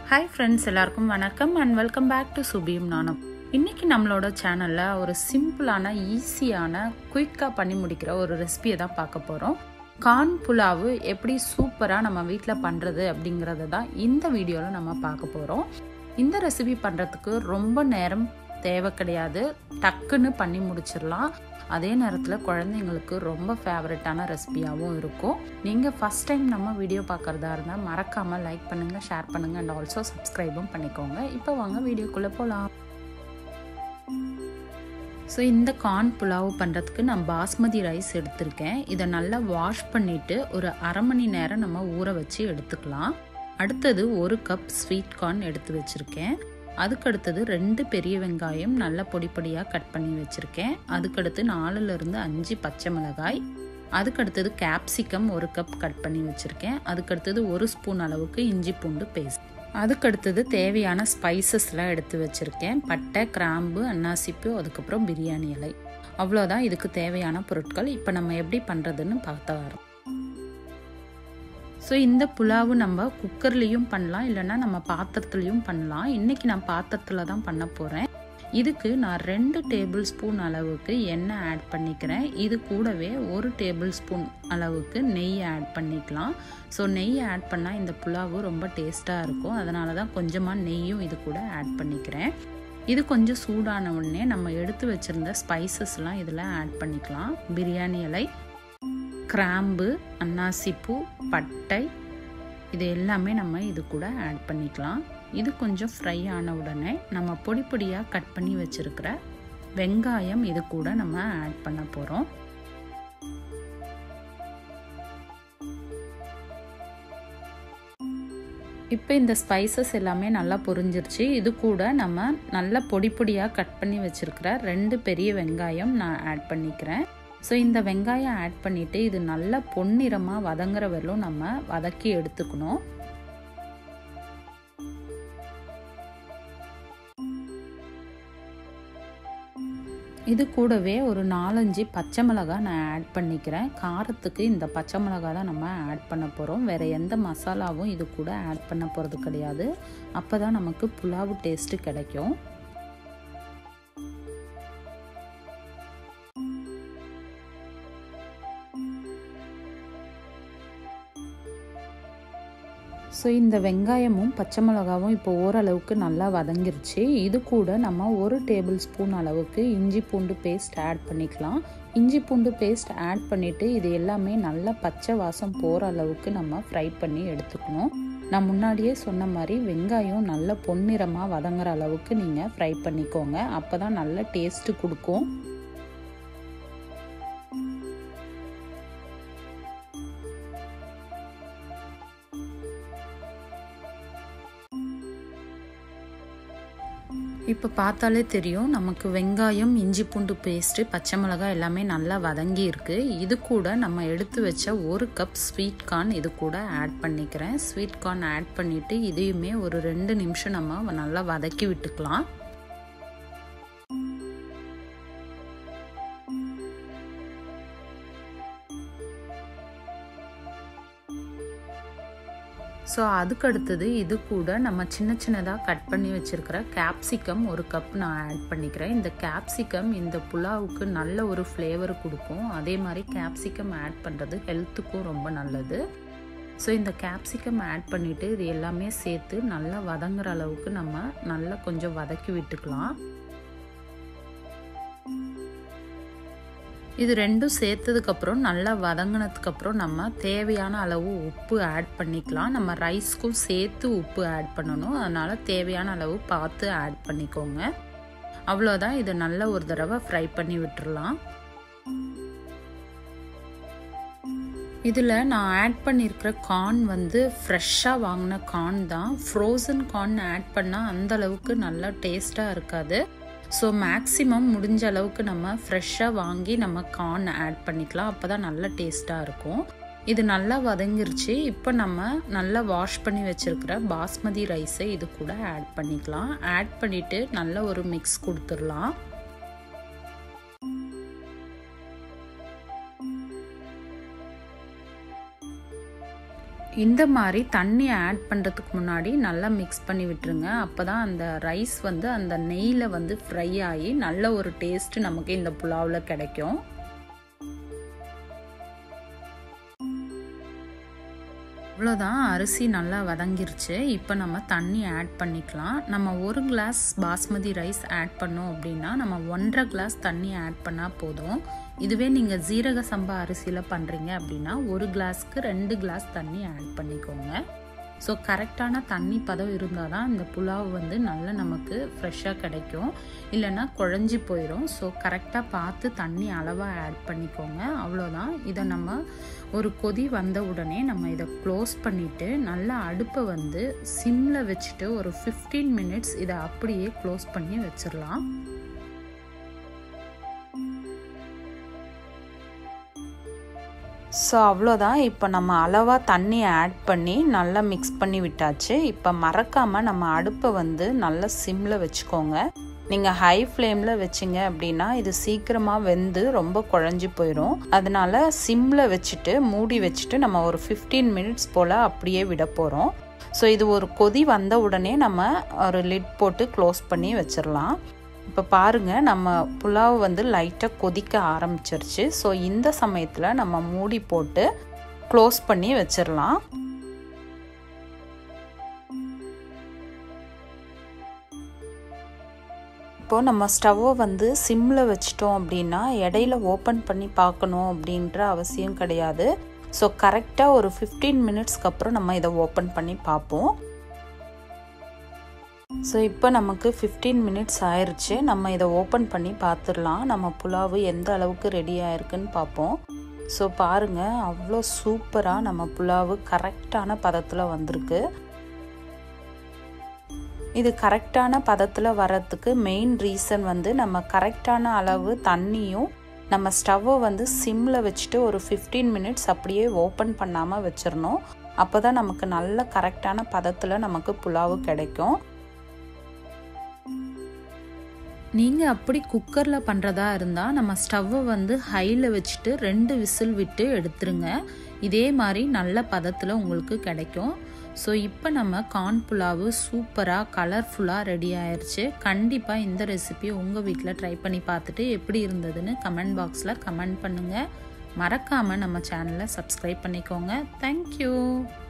hi friends எல்லாருக்கும் வணக்கம் and welcome back to சுபியும் நானும் இன்றைக்கி நம்மளோட சேனலில் ஒரு சிம்பிளான ஈஸியான குயிக்காக பண்ணி முடிக்கிற ஒரு ரெசிபியை தான் பார்க்க போகிறோம் கார்ன் புலாவு எப்படி சூப்பராக நம்ம வீட்டில் பண்ணுறது அப்படிங்கிறத தான் இந்த வீடியோவில் நம்ம பார்க்க போகிறோம் இந்த ரெசிபி பண்ணுறதுக்கு ரொம்ப நேரம் தேவை கிடையாது டக்குன்னு பண்ணி முடிச்சிடலாம் அதே நேரத்தில் குழந்தைங்களுக்கு ரொம்ப ஃபேவரட்டான ரெசிபியாகவும் இருக்கும் நீங்கள் ஃபஸ்ட் டைம் நம்ம வீடியோ பார்க்குறதா இருந்தால் மறக்காமல் லைக் பண்ணுங்கள் ஷேர் பண்ணுங்கள் அண்ட் ஆல்சோ சப்ஸ்கிரைபும் பண்ணிக்கோங்க இப்போ வாங்க வீடியோக்குள்ளே போகலாம் ஸோ இந்த கார்ன் புலாவ் பண்ணுறதுக்கு நான் பாஸ்மதி ரைஸ் எடுத்திருக்கேன் இதை நல்லா வாஷ் பண்ணிவிட்டு ஒரு அரை மணி நேரம் நம்ம ஊற வச்சு எடுத்துக்கலாம் அடுத்தது ஒரு கப் ஸ்வீட் கார்ன் எடுத்து வச்சுருக்கேன் அதுக்கடுத்தது ரெண்டு பெரிய வெங்காயம் நல்ல பொடி பொடியாக கட் பண்ணி வச்சுருக்கேன் அதுக்கடுத்து நாலுலேருந்து அஞ்சு பச்சை மிளகாய் அதுக்கடுத்தது கேப்சிகம் ஒரு கப் கட் பண்ணி வச்சுருக்கேன் அதுக்கடுத்தது ஒரு ஸ்பூன் அளவுக்கு இஞ்சி பூண்டு பேஸ்ட் அதுக்கடுத்தது தேவையான ஸ்பைசஸ்லாம் எடுத்து வச்சுருக்கேன் பட்டை கிராம்பு அன்னாசிப்பு அதுக்கப்புறம் பிரியாணி இலை அவ்வளோதான் இதுக்கு தேவையான பொருட்கள் இப்போ நம்ம எப்படி பண்ணுறதுன்னு பார்த்த வரோம் ஸோ இந்த புலாவு நம்ம குக்கர்லேயும் பண்ணலாம் இல்லைன்னா நம்ம பாத்திரத்துலேயும் பண்ணலாம் இன்றைக்கி நான் பாத்திரத்தில் தான் பண்ண போகிறேன் இதுக்கு நான் ரெண்டு டேபிள் ஸ்பூன் அளவுக்கு எண்ணெய் ஆட் பண்ணிக்கிறேன் இது கூடவே ஒரு டேபிள் ஸ்பூன் அளவுக்கு நெய் ஆட் பண்ணிக்கலாம் ஸோ நெய் ஆட் பண்ணால் இந்த புலாவு ரொம்ப டேஸ்ட்டாக இருக்கும் அதனால தான் கொஞ்சமாக நெய்யும் இது கூட ஆட் பண்ணிக்கிறேன் இது கொஞ்சம் சூடான உடனே நம்ம எடுத்து வச்சுருந்த ஸ்பைசஸ்லாம் இதில் ஆட் பண்ணிக்கலாம் பிரியாணி இலை கிராம்பு அன்னாசிப்பூ பட்டை இது எல்லாமே நம்ம இது கூட ஆட் பண்ணிக்கலாம் இது கொஞ்சம் ஃப்ரை ஆன உடனே நம்ம பொடி பொடியாக கட் பண்ணி வச்சுருக்கிற வெங்காயம் இது கூட நம்ம ஆட் பண்ண போகிறோம் இப்போ இந்த ஸ்பைசஸ் எல்லாமே நல்லா பொரிஞ்சிருச்சு இது கூட நம்ம நல்லா பொடி பொடியாக கட் பண்ணி வச்சுருக்கிற ரெண்டு பெரிய வெங்காயம் நான் ஆட் பண்ணிக்கிறேன் ஸோ இந்த வெங்காயம் ஆட் பண்ணிவிட்டு இது நல்லா பொன்னிறமாக வதங்குற வரலும் நம்ம வதக்கி எடுத்துக்கணும் இது கூடவே ஒரு நாலஞ்சு பச்சை மிளகா நான் ஆட் பண்ணிக்கிறேன் காரத்துக்கு இந்த பச்சை மிளகா தான் நம்ம ஆட் பண்ண போகிறோம் வேறு எந்த மசாலாவும் இது கூட ஆட் பண்ண போகிறது கிடையாது அப்போ தான் நமக்கு புலாவு டேஸ்ட்டு கிடைக்கும் ஸோ இந்த வெங்காயமும் பச்சை மிளகாவும் இப்போ ஓரளவுக்கு நல்லா வதங்கிருச்சு இது கூட நம்ம ஒரு டேபிள் ஸ்பூன் அளவுக்கு இஞ்சி பூண்டு பேஸ்ட் ஆட் பண்ணிக்கலாம் இஞ்சி பூண்டு பேஸ்ட் ஆட் பண்ணிவிட்டு இது எல்லாமே நல்லா பச்சை வாசம் போகிற அளவுக்கு நம்ம ஃப்ரை பண்ணி எடுத்துக்கணும் நான் முன்னாடியே சொன்ன மாதிரி வெங்காயம் நல்ல பொன்னிறமாக வதங்குற அளவுக்கு நீங்கள் ஃப்ரை பண்ணிக்கோங்க அப்போ தான் நல்ல டேஸ்ட்டு கொடுக்கும் இப்போ பார்த்தாலே தெரியும் நமக்கு வெங்காயம் இஞ்சி பூண்டு பேஸ்ட்டு பச்சை மிளகாய் எல்லாமே நல்லா வதங்கி இருக்குது இது கூட நம்ம எடுத்து வச்ச ஒரு கப் ஸ்வீட் கார்ன் இது கூட ஆட் பண்ணிக்கிறேன் ஸ்வீட் கார்ன் ஆட் பண்ணிவிட்டு இதையுமே ஒரு ரெண்டு நிமிஷம் நம்ம நல்லா வதக்கி விட்டுக்கலாம் ஸோ அதுக்கு அடுத்தது இது கூட நம்ம சின்ன சின்னதாக கட் பண்ணி வச்சுருக்கிற கேப்சிகம் ஒரு கப் நான் ஆட் பண்ணிக்கிறேன் இந்த கேப்சிகம் இந்த புலாவுக்கு நல்ல ஒரு ஃப்ளேவர் கொடுக்கும் அதே மாதிரி கேப்சிகம் ஆட் பண்ணுறது ஹெல்த்துக்கும் ரொம்ப நல்லது ஸோ இந்த கேப்சிகம் ஆட் பண்ணிவிட்டு இது எல்லாமே சேர்த்து நல்லா வதங்குற அளவுக்கு நம்ம நல்லா கொஞ்சம் வதக்கி விட்டுக்கலாம் இது ரெண்டும் சேர்த்ததுக்கப்புறம் நல்லா வதங்கினதுக்கப்புறம் நம்ம தேவையான அளவு உப்பு ஆட் பண்ணிக்கலாம் நம்ம ரைஸ்க்கும் சேர்த்து உப்பு ஆட் பண்ணணும் அதனால் தேவையான அளவு பார்த்து ஆட் பண்ணிக்கோங்க அவ்வளோதான் இது நல்ல ஒரு தடவை ஃப்ரை பண்ணி விட்டுறலாம் இதில் நான் ஆட் பண்ணியிருக்கிற கார்ன் வந்து ஃப்ரெஷ்ஷாக வாங்கின கார்ன் தான் ஃப்ரோசன் கார்ன் ஆட் பண்ணால் அந்தளவுக்கு நல்லா டேஸ்ட்டாக இருக்காது ஸோ மேக்ஸிமம் முடிஞ்ச அளவுக்கு நம்ம ஃப்ரெஷ்ஷாக வாங்கி நம்ம கார்ன் ஆட் பண்ணிக்கலாம் அப்போ தான் நல்ல டேஸ்ட்டாக இருக்கும் இது நல்லா வதங்கிருச்சு இப்போ நம்ம நல்லா வாஷ் பண்ணி வச்சுருக்கிற பாஸ்மதி ரைஸை இது கூட ஆட் பண்ணிக்கலாம் ஆட் பண்ணிவிட்டு நல்ல ஒரு மிக்ஸ் கொடுத்துடலாம் இந்த மாதிரி தண்ணி ஆட் பண்ணுறதுக்கு முன்னாடி நல்லா மிக்ஸ் பண்ணி விட்டுருங்க அப்போ தான் அந்த ரைஸ் வந்து அந்த நெய்யில் வந்து ஃப்ரை ஆகி நல்ல ஒரு டேஸ்ட் நமக்கு இந்த புலாவில் கிடைக்கும் இவ்வளோதான் அரிசி நல்லா வதங்கிருச்சு இப்போ நம்ம தண்ணி ஆட் பண்ணிக்கலாம் நம்ம ஒரு கிளாஸ் பாஸ்மதி ரைஸ் ஆட் பண்ணோம் அப்படின்னா நம்ம ஒன்றரை கிளாஸ் தண்ணி ஆட் பண்ணால் போதும் இதுவே நீங்கள் ஜீரக சம்பா அரிசியில் பண்ணுறீங்க அப்படின்னா ஒரு கிளாஸ்க்கு ரெண்டு கிளாஸ் தண்ணி ஆட் பண்ணிக்கோங்க ஸோ கரெக்டான தண்ணி பதம் இருந்தால் தான் இந்த புலாவ் வந்து நல்லா நமக்கு ஃப்ரெஷ்ஷாக கிடைக்கும் இல்லைன்னா குழஞ்சி போயிடும் ஸோ கரெக்டாக பார்த்து தண்ணி அளவாக ஆட் பண்ணிக்கோங்க அவ்வளோதான் இதை நம்ம ஒரு கொதி வந்த உடனே நம்ம இதை க்ளோஸ் பண்ணிவிட்டு நல்லா அடுப்பை வந்து சிம்மில் வச்சுட்டு ஒரு ஃபிஃப்டீன் மினிட்ஸ் இதை அப்படியே க்ளோஸ் பண்ணி வச்சிடலாம் ஸோ அவ்வளோதான் இப்போ நம்ம அளவாக தண்ணி ஆட் பண்ணி நல்லா மிக்ஸ் பண்ணி விட்டாச்சு இப்போ மறக்காமல் நம்ம அடுப்பை வந்து நல்லா சிம்மில் வச்சுக்கோங்க நீங்கள் ஹை ஃப்ளேமில் வச்சிங்க அப்படின்னா இது சீக்கிரமாக வெந்து ரொம்ப குழஞ்சி போயிடும் அதனால சிம்மில் வச்சுட்டு மூடி வச்சுட்டு நம்ம ஒரு ஃபிஃப்டீன் மினிட்ஸ் போல் அப்படியே விட போகிறோம் ஸோ இது ஒரு கொதி வந்த உடனே நம்ம ஒரு லிட் போட்டு க்ளோஸ் பண்ணி வச்சிடலாம் இப்போ பாருங்கள் நம்ம புலாவ் வந்து லைட்டாக கொதிக்க ஆரம்பிச்சிருச்சு ஸோ இந்த சமயத்தில் நம்ம மூடி போட்டு க்ளோஸ் பண்ணி வச்சிடலாம் இப்போது நம்ம ஸ்டவ்வை வந்து சிம்மில் வச்சிட்டோம் அப்படின்னா இடையில ஓப்பன் பண்ணி பார்க்கணும் அப்படின்ற அவசியம் கிடையாது ஸோ கரெக்டாக ஒரு ஃபிஃப்டீன் மினிட்ஸ்க்கு அப்புறம் நம்ம இதை ஓப்பன் பண்ணி பார்ப்போம் ஸோ இப்போ நமக்கு ஃபிஃப்டீன் மினிட்ஸ் ஆயிடுச்சு நம்ம இதை ஓப்பன் பண்ணி பார்த்துடலாம் நம்ம புலாவு எந்த அளவுக்கு ரெடி ஆயிருக்குன்னு பார்ப்போம் ஸோ பாருங்கள் அவ்வளோ சூப்பராக நம்ம புலாவு கரெக்டான பதத்தில் வந்திருக்கு இது கரெக்டான பதத்தில் வர்றதுக்கு மெயின் ரீசன் வந்து நம்ம கரெக்டான அளவு தண்ணியும் நம்ம ஸ்டவ்வை வந்து சிம்மில் வச்சுட்டு ஒரு ஃபிஃப்டீன் மினிட்ஸ் அப்படியே ஓப்பன் பண்ணாமல் வச்சிடணும் அப்போ தான் நமக்கு நல்ல கரெக்டான பதத்தில் நமக்கு புலாவு கிடைக்கும் நீங்கள் அப்படி குக்கரில் பண்ணுறதா இருந்தால் நம்ம ஸ்டவ்வை வந்து ஹையில் வச்சுட்டு ரெண்டு விசில் விட்டு எடுத்துருங்க இதே மாதிரி நல்ல பதத்தில் உங்களுக்கு கிடைக்கும் ஸோ இப்போ நம்ம கார்ன் புலாவு சூப்பராக கலர்ஃபுல்லாக ரெடி ஆயிடுச்சு கண்டிப்பாக இந்த ரெசிபி உங்கள் வீட்டில் ட்ரை பண்ணி பார்த்துட்டு எப்படி இருந்ததுன்னு கமெண்ட் பாக்ஸில் கமெண்ட் பண்ணுங்கள் மறக்காமல் நம்ம சேனலை சப்ஸ்கிரைப் பண்ணிக்கோங்க தேங்க்யூ